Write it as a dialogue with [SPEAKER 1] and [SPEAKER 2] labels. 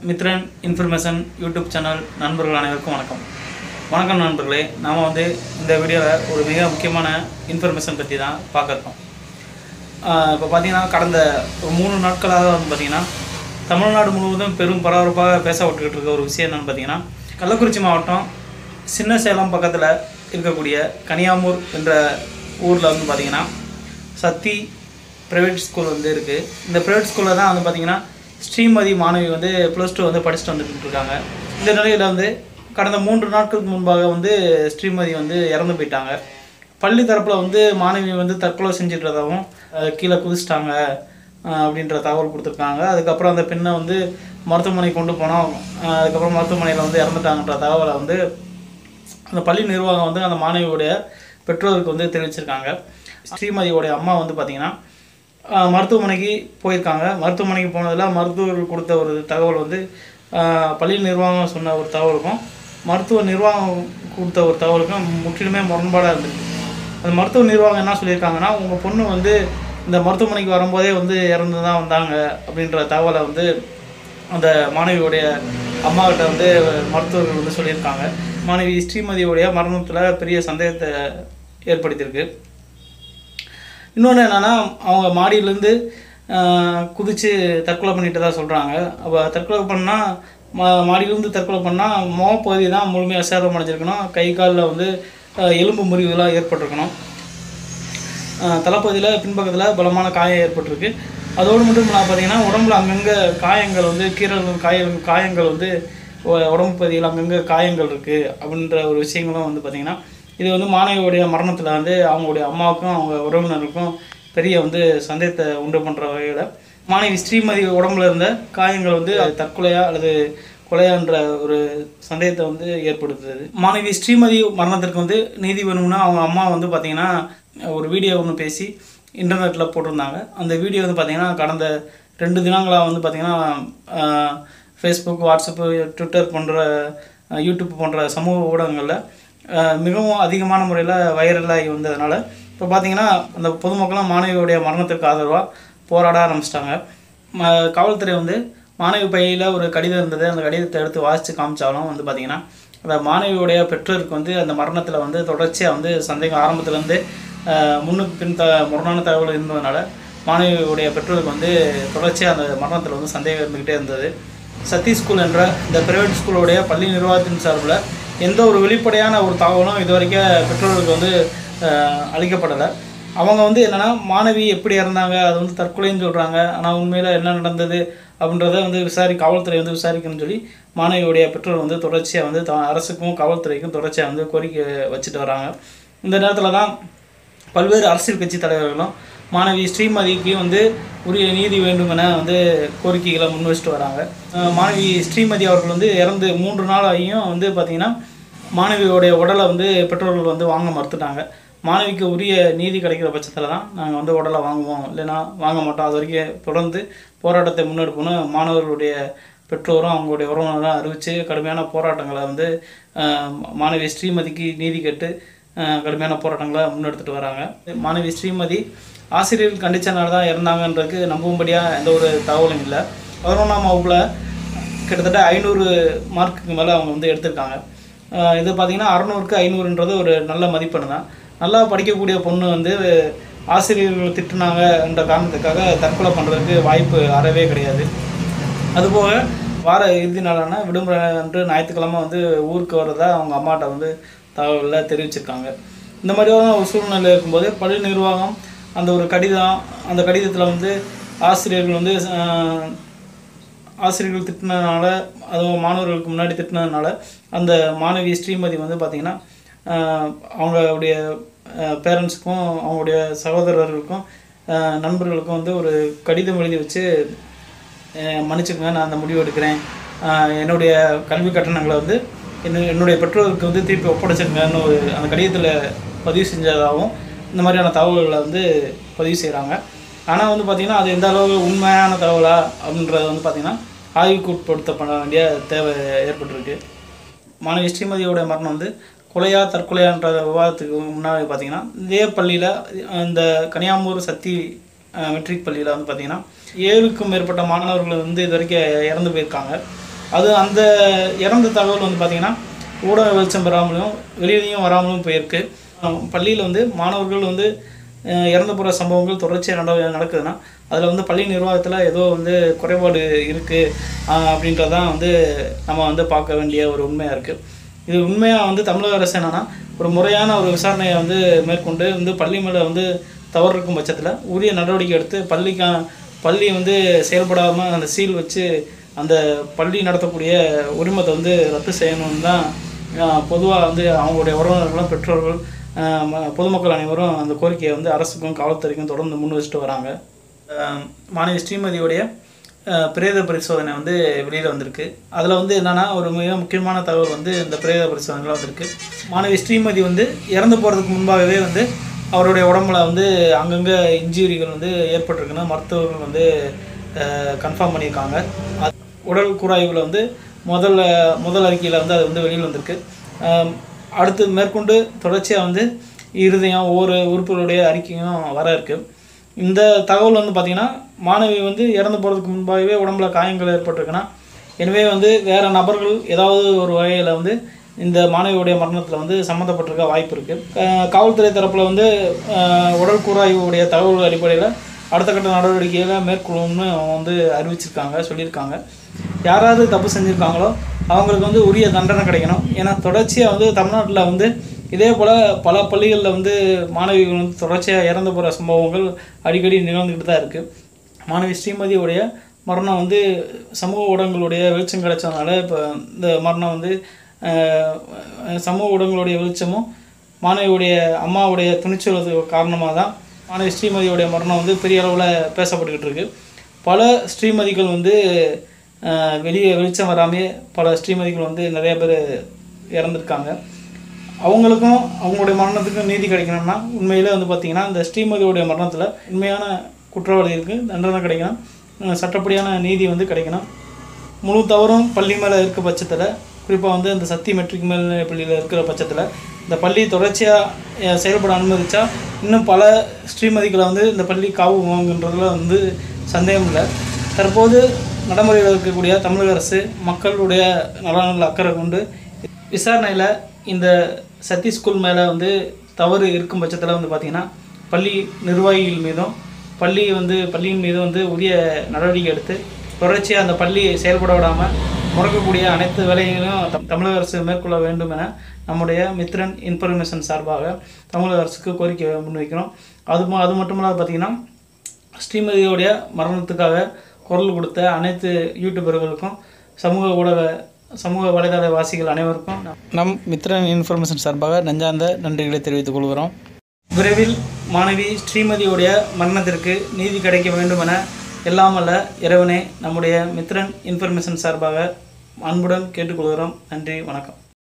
[SPEAKER 1] Mithran information YouTube channel நண்பர்கள் அனைவருக்கும் வணக்கம் வணக்கம் நண்பர்களே நாம் வந்து இந்த வீடியோவில் ஒரு மிக முக்கியமான இன்ஃபர்மேஷன் பற்றி தான் பார்க்க இருக்கோம் இப்போ பார்த்தீங்கன்னா கடந்த ஒரு மூணு நாட்களாக வந்து பார்த்திங்கன்னா தமிழ்நாடு முழுவதும் பெரும் பரபரப்பாக பேச விட்டுக்கிட்டு இருக்க ஒரு விஷயம் என்னென்னு பார்த்தீங்கன்னா கள்ளக்குறிச்சி மாவட்டம் சின்ன சேலம் பக்கத்தில் இருக்கக்கூடிய கனியாமூர் என்ற ஊரில் வந்து பார்த்திங்கன்னா சத்தி ப்ரைவேட் ஸ்கூல் வந்து இருக்குது இந்த ப்ரைவேட் ஸ்கூலில் தான் வந்து பார்த்திங்கன்னா ஸ்ரீமதி மாணவி வந்து ப்ளஸ் டூ வந்து படிச்சுட்டு வந்துட்டு இருக்காங்க இந்த நிலையில் வந்து கடந்த மூன்று நாட்களுக்கு முன்பாக வந்து ஸ்ரீமதி வந்து இறந்து போயிட்டாங்க பள்ளி தரப்பில் வந்து மாணவி வந்து தற்கொலை செஞ்சிட்றதாகவும் கீழே குதிச்சிட்டாங்க அஹ், அப்படின்ற தகவல் கொடுத்துருக்காங்க அதுக்கப்புறம் அந்த பெண்ணை வந்து மருத்துவமனைக்கு கொண்டு போனோம் அஹ், அதுக்கப்புறம் மருத்துவமனையில் வந்து இறந்துட்டாங்கன்ற தகவலை வந்து அந்த பள்ளி நிர்வாகம் வந்து அந்த மாணவியுடைய பெற்றோருக்கு வந்து தெரிவிச்சிருக்காங்க ஸ்ரீமதியோடைய அம்மா வந்து பார்த்திங்கன்னா ஆஹ், மருத்துவமனைக்கு போயிருக்காங்க மருத்துவமனைக்கு போனதில் மருத்துவர்கள் கொடுத்த ஒரு தகவல் வந்து ஆஹ், பள்ளி நிர்வாகம் சொன்ன ஒரு தகவலுக்கும் மருத்துவ நிர்வாகம் கொடுத்த ஒரு தகவலுக்கும் முற்றிலுமே முரண்பாடாக இருந்திருக்கு அந்த மருத்துவ நிர்வாகம் என்ன சொல்லியிருக்காங்கன்னா உங்கள் பொண்ணு வந்து இந்த மருத்துவமனைக்கு வரும்போதே வந்து இறந்து தான் வந்தாங்க அப்படின்ற தகவலை வந்து அந்த மாணவியுடைய அம்மா கிட்ட வந்து மருத்துவர்கள் வந்து சொல்லியிருக்காங்க மாணவி ஸ்ரீமதியுடைய மரணத்தில் பெரிய சந்தேகத்தை ஏற்படுத்தியிருக்கு இன்னொன்று என்னென்னா அவங்க மாடியிலேருந்து குதித்து தற்கொலை பண்ணிட்டு தான் சொல்கிறாங்க அப்போ தற்கொலை பண்ணால் மா மாடியிலேருந்து தற்கொலை பண்ணால் முகப்பகுதி தான் முழுமையாக சேதம் அடைஞ்சிருக்கணும் கை காலில் வந்து ஆஹ், எலும்பு முறிவுலாம் ஏற்பட்டிருக்கணும் ஆஹ், தலைப்பகுதியில் பின்பக்கத்தில் பலமான காயம் ஏற்பட்டிருக்கு அதோடு மட்டும் இல்லாமல் பார்த்தீங்கன்னா உடம்புல அங்கங்கே காயங்கள் வந்து கீரல் காய காயங்கள் வந்து உ- உடம்பு பகுதியில் அங்கங்கே காயங்கள் இருக்குது அப்படின்ற ஒரு விஷயங்களும் வந்து பார்த்திங்கன்னா இது வந்து மாணவியுடைய மரணத்தில் வந்து அவங்களுடைய அம்மாவுக்கும் அவங்க உறவினருக்கும் பெரிய வந்து சந்தேகத்தை உண்டு பண்ணுற வகையில் மாணவி ஸ்ரீமதி உடம்புல இருந்த காயங்கள் வந்து தற்கொலையா அல்லது கொலையான்ற ஒரு சந்தேகத்தை வந்து ஏற்படுத்துது மாணவி ஸ்ரீமதி மரணத்திற்கு வந்து நீதி வேணும்னா அவங்க அம்மா வந்து பார்த்திங்கன்னா ஒரு வீடியோ ஒன்று பேசி இன்டர்நெட்டில் போட்டிருந்தாங்க அந்த வீடியோ வந்து பார்த்திங்கன்னா கடந்த ரெண்டு தினங்களாக வந்து பார்த்திங்கன்னா ஃபேஸ்புக் வாட்ஸ்அப்பு ட்விட்டர் போன்ற அஹ், யூடியூப் போன்ற சமூக ஊடகங்களில் அஹ், மிகவும் அதிகமான முறையில் வைரலாகி வந்ததுனால இப்போ பார்த்தீங்கன்னா அந்த பொதுமக்களும் மாணவியுடைய மரணத்திற்கு ஆதரவாக போராட ஆரம்பிச்சிட்டாங்க ம காவல்துறை வந்து மாணவி பையில் ஒரு கடிதம் இருந்தது அந்த கடிதத்தை எடுத்து வாசித்து காமிச்சாலும் வந்து பார்த்திங்கன்னா அந்த மாணவியுடைய பெற்றோருக்கு வந்து அந்த மரணத்தில் வந்து தொடர்ச்சியாக வந்து சந்தேகம் ஆரம்பத்துலேருந்து முன்னுக்கு பின் த முரணான தகவல் இருந்ததுனால மாணவியுடைய பெற்றோருக்கு வந்து தொடர்ச்சியாக அந்த மரணத்தில் வந்து சந்தேகம் இருந்துக்கிட்டே இருந்தது சத்தி ஸ்கூல் என்ற இந்த பிரைவேட் ஸ்கூலுடைய பள்ளி நிர்வாகத்தின் சார்பில் எந்த ஒரு வெளிப்படையான ஒரு தகவலும் இது வரைக்கும் பெற்றோர்களுக்கு வந்து அஹ், அளிக்கப்படலை அவங்க வந்து என்னென்னா மாணவி எப்படி இறந்தாங்க அது வந்து தற்கொலைன்னு சொல்கிறாங்க ஆனால் உண்மையில் என்ன நடந்தது அப்படின்றத வந்து விசாரி காவல்துறை வந்து விசாரிக்கணும்னு சொல்லி மாணவியுடைய பெற்றோர் வந்து தொடர்ச்சியாக வந்து த அரசுக்கும் காவல்துறைக்கும் தொடர்ச்சியாக வந்து கோரிக்கை வச்சுட்டு வராங்க இந்த நேரத்தில் தான் பல்வேறு அரசியல் கட்சி தலைவர்களும் மாணவி ஸ்ரீமதிக்கு வந்து உரிய நீதி வேண்டும் என வந்து கோரிக்கைகளை முன் வச்சுட்டு வராங்க அஹ் மாணவி ஸ்ரீமதி அவர்கள் வந்து இறந்து மூன்று நாள் ஆகியும் வந்து பார்த்திங்கன்னா மாணவியோடைய உடலை வந்து பெற்றோர்கள் வந்து வாங்க மறுத்துட்டாங்க மாணவிக்கு உரிய நீதி கிடைக்கிற பட்சத்தில் தான் நாங்கள் வந்து உடலை வாங்குவோம் இல்லைன்னா வாங்க மாட்டோம் அது வரைக்கும் தொடர்ந்து போராட்டத்தை முன்னெடுப்போம்னு மாணவர்களுடைய பெற்றோரும் அவங்களுடைய உறவினரும் அறிவித்து கடுமையான போராட்டங்களை வந்து அஹ், மாணவி ஸ்ரீமதிக்கு நீதி கேட்டு அஹ், கடுமையான போராட்டங்களை முன்னெடுத்துட்டு வராங்க மாணவி ஸ்ரீமதி ஆசிரியர்கள் கண்டிச்சனால தான் இறந்தாங்கன்றதுக்கு நம்பும்படியாக எந்த ஒரு தகவலும் இல்லை பதினொன்றாம் வகுப்பில் கிட்டத்தட்ட ஐநூறு மார்க்குக்கு மேலே அவங்க வந்து எடுத்திருக்காங்க அஹ் இது பார்த்திங்கன்னா அறநூறுக்கு ஐநூறுன்றது ஒரு நல்ல மதிப்பெண் தான் நல்லா படிக்கக்கூடிய பொண்ணு வந்து ஆசிரியர்கள் திட்டுனாங்க என்ற காரணத்துக்காக தற்கொலை பண்ணுறதுக்கு வாய்ப்பு அறவே கிடையாது அதுபோக வார இறுதி நாளான விடுமுறை அன்று ஞாயிற்றுக்கிழமை வந்து ஊருக்கு வர்றதா அவங்க அம்மாட்ட வந்து தகவலில் தெரிவிச்சிருக்காங்க இந்த மாதிரியான ஒரு சூழ்நிலை இருக்கும்போது பள்ளி நிர்வாகம் அந்த ஒரு கடிதம் அந்த கடிதத்தில் வந்து ஆசிரியர்கள் வந்து அஹ், ஆசிரியர்கள் திட்டினதுனால அதுவும் மாணவர்களுக்கு முன்னாடி திட்டினதுனால அந்த மாணவி ஸ்ரீமதி வந்து பார்த்திங்கன்னா ஆஹ், அவங்களுடைய பேரண்ட்ஸுக்கும் அவங்களுடைய சகோதரர்களுக்கும் ஆஹ், நண்பர்களுக்கும் வந்து ஒரு கடிதம் எழுதி வச்சு ஆஹ், மன்னிச்சுக்கங்க நான் அந்த முடிவு எடுக்கிறேன் ஆஹ், என்னுடைய கல்வி கட்டணங்களை வந்து என்ன என்னுடைய பெற்றோருக்கு வந்து திருப்பி ஒப்படைச்சிருங்கன்னு ஒரு அந்த கடிதத்தில் பதிவு செஞ்சதாகவும் இந்த மாதிரியான தகவல்களை வந்து பதிவு செய்கிறாங்க ஆனால் வந்து பார்த்திங்கன்னா அது எந்த அளவு உண்மையான தகவலா அப்படின்றது வந்து பார்த்திங்கன்னா ஆய்வுக்கு உட்படுத்தப்பட வேண்டிய தேவை ஏற்பட்டிருக்கு மாணவி ஸ்ரீமதியோட மரணம் வந்து கொலையா தற்கொலையான்ற விவாதத்துக்கு முன்னாடி பார்த்தீங்கன்னா இதே பள்ளியில் இந்த கனியாமூர் சக்தி அஹ், மெட்ரிக் பள்ளியில் வந்து பார்த்திங்கன்னா ஏழுக்கும் மேற்பட்ட மாணவர்கள் வந்து இது வரைக்கும் இறந்து போயிருக்காங்க அது அந்த இறந்த தகவல் வந்து பார்த்திங்கன்னா ஊடக வெளிச்சம் பெறாமலும் வெளியிலையும் வராமலும் போயிருக்கு பள்ளியில் வந்து மாணவர்கள் வந்து அஹ், இறந்து போகிற சம்பவங்கள் தொடர்ச்சியாக நட நடக்குதுன்னா அதில் வந்து பள்ளி நிர்வாகத்தில் ஏதோ வந்து குறைபாடு இருக்குது அப்படின்றதான் வந்து நம்ம வந்து பார்க்க வேண்டிய ஒரு உண்மையாக இருக்குது இது உண்மையாக வந்து தமிழக அரசு என்னன்னா ஒரு முறையான ஒரு விசாரணையை வந்து மேற்கொண்டு வந்து பள்ளி மேலே வந்து தவறு இருக்கும் பட்சத்தில் உரிய நடவடிக்கை எடுத்து பள்ளிக்கா பள்ளி வந்து செயல்படாமல் அந்த சீல் வச்சு அந்த பள்ளி நடத்தக்கூடிய உரிமத்தை வந்து ரத்து செய்யணும்னு தான் பொதுவாக வந்து அவங்களுடைய உறவினர்களும் பெற்றோர்கள் ஆஹ் ம- பொதுமக்கள் அனைவரும் அந்த கோரிக்கையை வந்து அரசுக்கும் காவல்துறைக்கும் தொடர்ந்து முன் வச்சுட்டு வராங்க ஆஹ் மாணவி ஸ்ரீமதியுடைய ஆஹ் பிரேத பரிசோதனை வந்து வெளியில் வந்திருக்கு அதில் வந்து என்னென்னா ஒரு மிக முக்கியமான தகவல் வந்து இந்த பிரேத பரிசோதனையில் வந்திருக்கு மாணவி ஸ்ரீமதி வந்து இறந்து போகிறதுக்கு முன்பாகவே வந்து அவருடைய உடம்புல வந்து அங்கங்கே இன்ஜுரிகள் வந்து ஏற்பட்டிருக்குன்னு மருத்துவர்கள் வந்து கன்ஃபார்ம் பண்ணியிருக்காங்க அது உடல் கூராய்வில் வந்து முதல்ல முதல் அறிக்கையில் வந்து அது வந்து வெளியில் வந்திருக்கு ஆம், அடுத்து மேற்கொண்டு தொடர்ச்சியாக வந்து இருதயம் ஒவ்வொரு உறுப்புகளுடைய அறிக்கையும் வர இருக்கு இந்த தகவல் வந்து பார்த்திங்கன்னா மாணவி வந்து இறந்து போகிறதுக்கு முன்பாகவே உடம்புல காயங்கள் ஏற்பட்டிருக்குன்னா எனவே வந்து வேறு நபர்கள் ஏதாவது ஒரு வகையில் வந்து இந்த மாணவியுடைய மரணத்தில் வந்து சம்மந்தப்பட்டிருக்க வாய்ப்பு இருக்குது காவல்துறை தரப்பில் வந்து அஹ், உடல் கூராய்வுடைய தகவல் அடிப்படையில் அடுத்த கட்ட நடவடிக்கைகளை மேற்கொள்ளும்னு அவங்க வந்து அறிவிச்சிருக்காங்க சொல்லியிருக்காங்க யாராவது தப்பு செஞ்சுருக்காங்களோ அவங்களுக்கு வந்து உரிய தண்டனை கிடைக்கணும் ஏன்னா தொடர்ச்சியாக வந்து தமிழ்நாட்டில் வந்து இதே போல் பல பள்ளிகளில் வந்து மாணவிகள் வந்து தொடர்ச்சியாக இறந்து போகிற சம்பவங்கள் அடிக்கடி நிகழ்ந்துக்கிட்டு தான் இருக்குது மாணவி ஸ்ரீமதியுடைய மரணம் வந்து சமூக ஊடகங்களுடைய வெளிச்சம் கிடைச்சதுனால இப்போ இந்த மரணம் வந்து அஹ், சமூக ஊடகங்களுடைய வெளிச்சமும் மாணவியுடைய அம்மாவுடைய துணிச்சல் காரணமாக தான் மாணவி ஸ்ரீமதியுடைய மரணம் வந்து பெரிய அளவில் பேசப்பட்டுக்கிட்டு இருக்கு பல ஸ்ரீமதிகள் வந்து அஹ், வெளியே வெளிச்சம் வராமே பல ஸ்ரீமதிகள் வந்து நிறைய பேர் இறந்துருக்காங்க அவங்களுக்கும் அவங்களுடைய மரணத்துக்கும் நீதி கிடைக்கணும்னா உண்மையிலே வந்து பார்த்திங்கன்னா இந்த ஸ்ரீமதியுடைய மரணத்தில் உண்மையான குற்றவாளிகளுக்கு தண்டனை கிடைக்கணும் அஹ் சட்டப்படியான நீதி வந்து கிடைக்கணும் முழு தவறும் பள்ளி மேலே இருக்க பட்சத்தில் குறிப்பாக வந்து இந்த சக்தி மெட்ரிக் மேல்நிலை பள்ளியில் இருக்கிற பட்சத்தில் இந்த பள்ளி தொடர்ச்சியாக செயல்பட அனுமதிச்சா இன்னும் பல ஸ்ரீமதிகளை வந்து இந்த பள்ளி காவு வாங்குன்றதுல வந்து சந்தேகம் இல்லை தற்போது நடைமுறையில் இருக்கக்கூடிய தமிழக அரசு மக்களுடைய நலனில் அக்கறை கொண்டு விசாரணையில் இந்த சத்தி ஸ்கூல் மேலே வந்து தவறு இருக்கும் பட்சத்தில் வந்து பார்த்திங்கன்னா பள்ளி நிர்வாகிகள் மீதும் பள்ளி வந்து பள்ளியின் மீது வந்து உரிய நடவடிக்கை எடுத்து தொடர்ச்சியாக அந்த பள்ளி செயல்பட விடாமல் முடக்கக்கூடிய அனைத்து வேலைகளையும் தம்- தமிழக அரசு மேற்கொள்ள வேண்டும் என நம்முடைய மித்ரன் இன்ஃபர்மேஷன் சார்பாக தமிழக அரசுக்கு கோரிக்கை முன்வைக்கிறோம் அது ம- அது மட்டும் இல்லாத பார்த்திங்கன்னா ஸ்ரீமதியோடைய மரணத்துக்காக குரல் கொடுத்த அனைத்து யூடியூபர்களுக்கும் சமூக ஊடக சமூக வலைதள வாசிகள் அனைவருக்கும் நம் மித்ரன் இன்ஃபர்மேஷன் சார்பாக நெஞ்சார்ந்த நன்றிகளை தெரிவித்துக் கொள்கிறோம் விரைவில் மாணவி ஸ்ரீமதியுடைய மரணத்திற்கு நீதி கிடைக்க வேண்டும் என எல்லாம் வல்ல இறைவனே நம்முடைய மித்ரன் இன்ஃபர்மேஷன் சார்பாக அன்புடன் கேட்டுக்கொள்கிறோம் நன்றி வணக்கம்